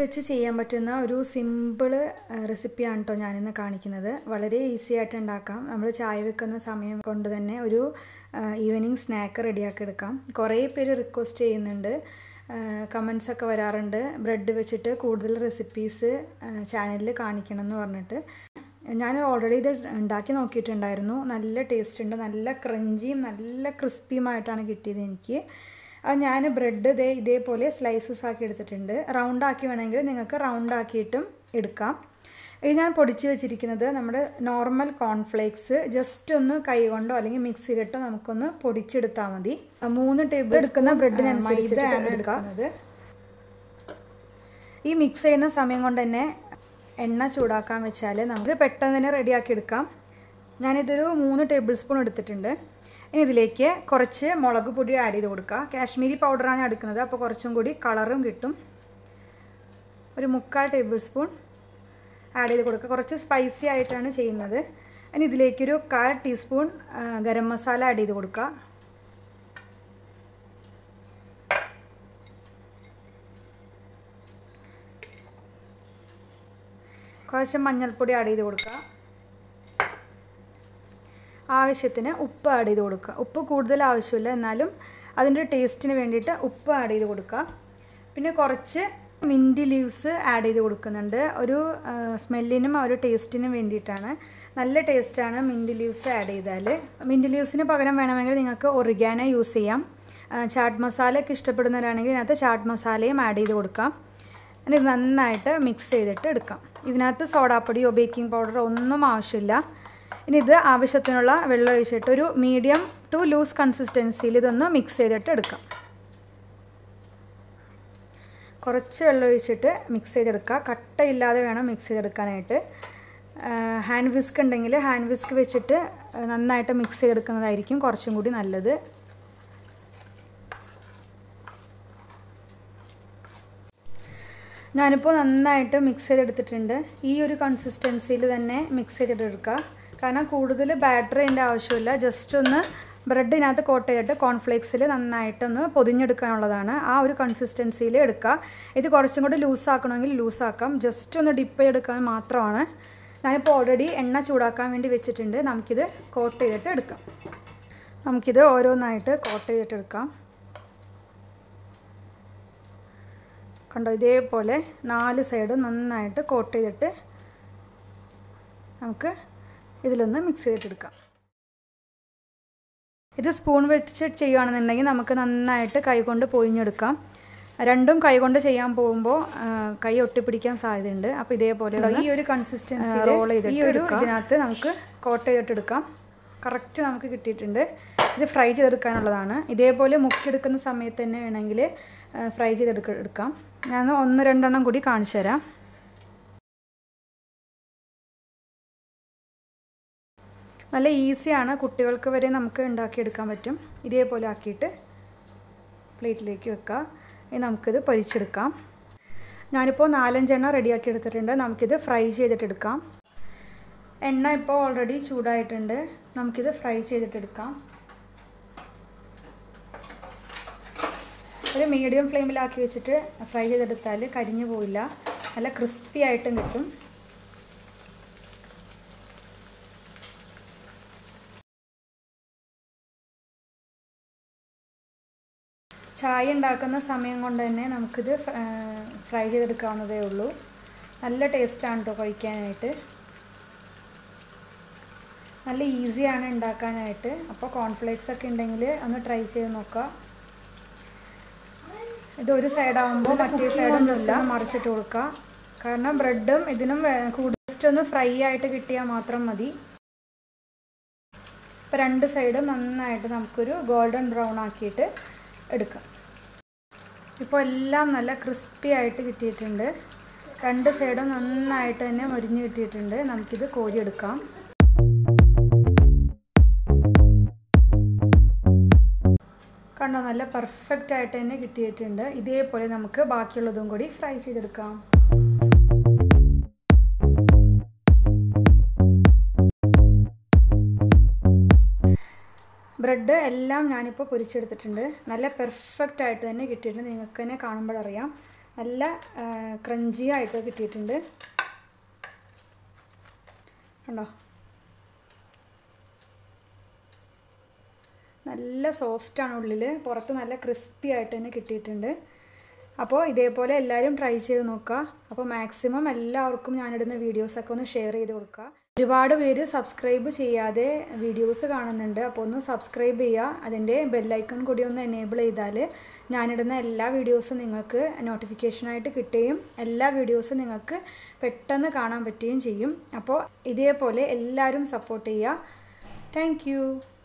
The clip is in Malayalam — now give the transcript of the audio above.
വെച്ച് ചെയ്യാൻ പറ്റുന്ന ഒരു സിമ്പിൾ റെസിപ്പിയാണ് കേട്ടോ ഞാനിന്ന് കാണിക്കുന്നത് വളരെ ഈസി ആയിട്ട് ഉണ്ടാക്കാം നമ്മൾ ചായ വെക്കുന്ന സമയം കൊണ്ട് തന്നെ ഒരു ഈവനിങ് സ്നാക്ക് റെഡിയാക്കി എടുക്കാം കുറേ പേര് റിക്വസ്റ്റ് ചെയ്യുന്നുണ്ട് കമൻസ് ഒക്കെ വരാറുണ്ട് ബ്രെഡ് വെച്ചിട്ട് കൂടുതൽ റെസിപ്പീസ് ചാനലിൽ കാണിക്കണം എന്ന് പറഞ്ഞിട്ട് ഞാൻ ഓൾറെഡി ഇത് ഉണ്ടാക്കി നോക്കിയിട്ടുണ്ടായിരുന്നു നല്ല ടേസ്റ്റ് ഉണ്ട് നല്ല ക്രഞ്ചിയും നല്ല ക്രിസ്പിയുമായിട്ടാണ് കിട്ടിയത് എനിക്ക് അത് ഞാൻ ബ്രെഡ് ഇതേ ഇതേപോലെ സ്ലൈസസ് ആക്കി എടുത്തിട്ടുണ്ട് റൗണ്ട് ആക്കി വേണമെങ്കിൽ നിങ്ങൾക്ക് റൗണ്ട് ആക്കിയിട്ടും എടുക്കാം ഇത് ഞാൻ പൊടിച്ച് വെച്ചിരിക്കുന്നത് നമ്മുടെ നോർമൽ കോൺഫ്ലേക്സ് ജസ്റ്റ് ഒന്ന് കൈ കൊണ്ടോ അല്ലെങ്കിൽ മിക്സിയിലിട്ടോ നമുക്കൊന്ന് പൊടിച്ചെടുത്താൽ മതി മൂന്ന് ടേബിൾ എടുക്കുന്ന ബ്രെഡിനനുസരിച്ചിട്ടാണ് എടുക്കുന്നത് ഈ മിക്സ് ചെയ്യുന്ന സമയം കൊണ്ട് തന്നെ എണ്ണ ചൂടാക്കാൻ വെച്ചാൽ നമുക്ക് പെട്ടെന്ന് തന്നെ റെഡിയാക്കി എടുക്കാം ഞാനിതൊരു മൂന്ന് ടേബിൾ സ്പൂൺ എടുത്തിട്ടുണ്ട് ഇനി ഇതിലേക്ക് കുറച്ച് മുളക് പൊടി ആഡ് ചെയ്ത് കൊടുക്കുക കാശ്മീരി പൗഡറാണ് എടുക്കുന്നത് അപ്പോൾ കുറച്ചും കൂടി കളറും കിട്ടും ഒരു മുക്കാൽ ടേബിൾ സ്പൂൺ ആഡ് ചെയ്ത് കൊടുക്കുക കുറച്ച് സ്പൈസി ആയിട്ടാണ് ചെയ്യുന്നത് ഇനി ഇതിലേക്കൊരു കാൽ ടീസ്പൂൺ ഗരം മസാല ആഡ് ചെയ്ത് കൊടുക്കുക കുറച്ച് മഞ്ഞൾപ്പൊടി ആഡ് ചെയ്ത് കൊടുക്കുക ആവശ്യത്തിന് ഉപ്പ് ആഡ് ചെയ്ത് കൊടുക്കുക ഉപ്പ് കൂടുതൽ ആവശ്യമില്ല എന്നാലും അതിൻ്റെ ടേസ്റ്റിന് വേണ്ടിയിട്ട് ഉപ്പ് ആഡ് ചെയ്ത് കൊടുക്കുക പിന്നെ കുറച്ച് മിൻറ്റി ലീവ്സ് ആഡ് ചെയ്ത് കൊടുക്കുന്നുണ്ട് ഒരു സ്മെല്ലിനും ഒരു ടേസ്റ്റിനും വേണ്ടിയിട്ടാണ് നല്ല ടേസ്റ്റാണ് മിൻറ്റി ലീവ്സ് ആഡ് ചെയ്താൽ മിൻറ്റി ലീവ്സിന് പകരം വേണമെങ്കിൽ നിങ്ങൾക്ക് ഒറിഗാനോ യൂസ് ചെയ്യാം ചാട്ട് മസാലയൊക്കെ ഇഷ്ടപ്പെടുന്നവരാണെങ്കിൽ ഇതിനകത്ത് ചാട്ട് മസാലയും ആഡ് ചെയ്ത് കൊടുക്കാം ഇത് നന്നായിട്ട് മിക്സ് ചെയ്തിട്ട് എടുക്കാം ഇതിനകത്ത് സോഡാപ്പൊടിയോ ബേക്കിംഗ് പൗഡറോ ഒന്നും ആവശ്യമില്ല ഇനി ഇത് ആവശ്യത്തിനുള്ള വെള്ളം ഒഴിച്ചിട്ട് ഒരു മീഡിയം ടു ലൂസ് കൺസിസ്റ്റൻസിയിൽ ഇതൊന്ന് മിക്സ് ചെയ്തിട്ട് എടുക്കാം കുറച്ച് വെള്ളം ഒഴിച്ചിട്ട് മിക്സ് ചെയ്തെടുക്കുക കട്ടയില്ലാതെ വേണം മിക്സ് ചെയ്തെടുക്കാനായിട്ട് ഹാൻഡ് വിസ്ക് ഉണ്ടെങ്കിൽ ഹാൻഡ് വിസ്ക് വെച്ചിട്ട് നന്നായിട്ട് മിക്സ് ചെയ്തെടുക്കുന്നതായിരിക്കും കുറച്ചും കൂടി നല്ലത് ഞാനിപ്പോൾ നന്നായിട്ട് മിക്സ് ചെയ്തെടുത്തിട്ടുണ്ട് ഈ ഒരു കൺസിസ്റ്റൻസിയിൽ തന്നെ മിക്സ് ചെയ്തെടുക്കുക കാരണം കൂടുതൽ ബാറ്ററി അതിൻ്റെ ആവശ്യമില്ല ജസ്റ്റ് ഒന്ന് ബ്രെഡിനകത്ത് കോട്ട് ചെയ്തിട്ട് കോൺഫ്ലേക്സിൽ നന്നായിട്ടൊന്ന് പൊതിഞ്ഞെടുക്കാനുള്ളതാണ് ആ ഒരു കൺസിസ്റ്റൻസിയിൽ എടുക്കുക ഇത് കുറച്ചും കൂടി ലൂസാക്കണമെങ്കിൽ ലൂസാക്കാം ജസ്റ്റ് ഒന്ന് ഡിപ്പ് ചെയ്തെടുക്കാൻ മാത്രമാണ് ഞാനിപ്പോൾ ഓൾറെഡി എണ്ണ ചൂടാക്കാൻ വേണ്ടി വെച്ചിട്ടുണ്ട് നമുക്കിത് കോട്ട് ചെയ്തിട്ട് എടുക്കാം നമുക്കിത് ഓരോന്നായിട്ട് കോട്ട് ചെയ്തിട്ട് എടുക്കാം കണ്ടോ ഇതേപോലെ നാല് സൈഡും നന്നായിട്ട് കോട്ട് ചെയ്തിട്ട് നമുക്ക് ഇതിലൊന്ന് മിക്സ് ചെയ്തിട്ടെടുക്കാം ഇത് സ്പൂൺ വെച്ച് ചെയ്യുകയാണെന്നുണ്ടെങ്കിൽ നമുക്ക് നന്നായിട്ട് കൈകൊണ്ട് പൊയിഞ്ഞെടുക്കാം രണ്ടും കൈകൊണ്ട് ചെയ്യാൻ പോകുമ്പോൾ കൈ ഒട്ടിപ്പിടിക്കാൻ സാധ്യതയുണ്ട് അപ്പോൾ ഇതേപോലെ ഈ ഒരു കൺസിസ്റ്റൻസി റോൾ ചെയ്തിട്ട് ഈ ഒരു ഇതിനകത്ത് നമുക്ക് കോട്ട് ചെയ്തിട്ടെടുക്കാം കറക്റ്റ് നമുക്ക് കിട്ടിയിട്ടുണ്ട് ഇത് ഫ്രൈ ചെയ്തെടുക്കാനുള്ളതാണ് ഇതേപോലെ മുക്കിയെടുക്കുന്ന സമയത്ത് തന്നെ വേണമെങ്കിൽ ഫ്രൈ ചെയ്തെടുക്ക എടുക്കാം ഞാൻ ഒന്ന് രണ്ടെണ്ണം കൂടി കാണിച്ചു തരാം നല്ല ഈസിയാണ് കുട്ടികൾക്ക് വരെ നമുക്ക് ഉണ്ടാക്കിയെടുക്കാൻ പറ്റും ഇതേപോലെ ആക്കിയിട്ട് പ്ലേറ്റിലേക്ക് വെക്കുക ഇനി നമുക്കിത് പൊരിച്ചെടുക്കാം ഞാനിപ്പോൾ നാലഞ്ചെണ്ണം റെഡിയാക്കി എടുത്തിട്ടുണ്ട് നമുക്കിത് ഫ്രൈ ചെയ്തിട്ടെടുക്കാം എണ്ണ ഇപ്പോൾ ഓൾറെഡി ചൂടായിട്ടുണ്ട് നമുക്കിത് ഫ്രൈ ചെയ്തിട്ടെടുക്കാം ഒരു മീഡിയം ഫ്ലെയിമിലാക്കി വെച്ചിട്ട് ഫ്രൈ ചെയ്തെടുത്താൽ കരിഞ്ഞു പോയില്ല നല്ല ക്രിസ്പി ആയിട്ടും കിട്ടും ചായ ഉണ്ടാക്കുന്ന സമയം കൊണ്ട് തന്നെ നമുക്കിത് ഫ്രൈ ചെയ്തെടുക്കാവുന്നതേ ഉള്ളൂ നല്ല ടേസ്റ്റാണ് കേട്ടോ കഴിക്കാനായിട്ട് നല്ല ഈസിയാണ് ഉണ്ടാക്കാനായിട്ട് അപ്പോൾ കോൺഫ്ലേക്സ് ഒക്കെ ഉണ്ടെങ്കിൽ ഒന്ന് ട്രൈ ചെയ്ത് നോക്കുക ഇത് ഒരു സൈഡാകുമ്പോൾ മറ്റേ സൈഡും ജസ്റ്റ് മറിച്ചിട്ട് കൊടുക്കുക കാരണം ബ്രെഡും ഇതിനും ജസ്റ്റ് ഒന്ന് ഫ്രൈ ആയിട്ട് കിട്ടിയാൽ മാത്രം മതി ഇപ്പോൾ രണ്ട് സൈഡും നന്നായിട്ട് നമുക്കൊരു ഗോൾഡൻ ബ്രൗൺ ആക്കിയിട്ട് എടുക്കാം ഇപ്പോൾ എല്ലാം നല്ല ക്രിസ്പി ആയിട്ട് കിട്ടിയിട്ടുണ്ട് രണ്ട് സൈഡും നന്നായിട്ട് തന്നെ മരിഞ്ഞ് കിട്ടിയിട്ടുണ്ട് നമുക്കിത് കോരിയെടുക്കാം കണ്ടോ നല്ല പെർഫെക്റ്റ് ആയിട്ട് തന്നെ കിട്ടിയിട്ടുണ്ട് ഇതേപോലെ നമുക്ക് ബാക്കിയുള്ളതും കൂടി ഫ്രൈ ചെയ്തെടുക്കാം ബ്രെഡ് എല്ലാം ഞാനിപ്പോൾ പൊരിച്ചെടുത്തിട്ടുണ്ട് നല്ല പെർഫെക്റ്റ് ആയിട്ട് തന്നെ കിട്ടിയിട്ടുണ്ട് നിങ്ങൾക്ക് തന്നെ കാണുമ്പോഴറിയാം നല്ല ക്രഞ്ചി ആയിട്ട് കിട്ടിയിട്ടുണ്ട് കണ്ടോ നല്ല സോഫ്റ്റാണ് ഉള്ളിൽ പുറത്ത് നല്ല ക്രിസ്പി ആയിട്ട് തന്നെ കിട്ടിയിട്ടുണ്ട് അപ്പോൾ ഇതേപോലെ എല്ലാവരും ട്രൈ ചെയ്ത് നോക്കുക അപ്പോൾ മാക്സിമം എല്ലാവർക്കും ഞാനിടുന്ന വീഡിയോസൊക്കെ ഒന്ന് ഷെയർ ചെയ്ത് കൊടുക്കുക ഒരുപാട് പേര് സബ്സ്ക്രൈബ് ചെയ്യാതെ വീഡിയോസ് കാണുന്നുണ്ട് അപ്പോൾ ഒന്ന് സബ്സ്ക്രൈബ് ചെയ്യുക അതിൻ്റെ ബെല്ലൈക്കൺ കൂടി ഒന്ന് എനേബിൾ ചെയ്താൽ ഞാനിടുന്ന എല്ലാ വീഡിയോസും നിങ്ങൾക്ക് നോട്ടിഫിക്കേഷനായിട്ട് കിട്ടുകയും എല്ലാ വീഡിയോസും നിങ്ങൾക്ക് പെട്ടെന്ന് കാണാൻ പറ്റുകയും ചെയ്യും അപ്പോൾ ഇതേപോലെ എല്ലാവരും സപ്പോർട്ട് ചെയ്യുക താങ്ക്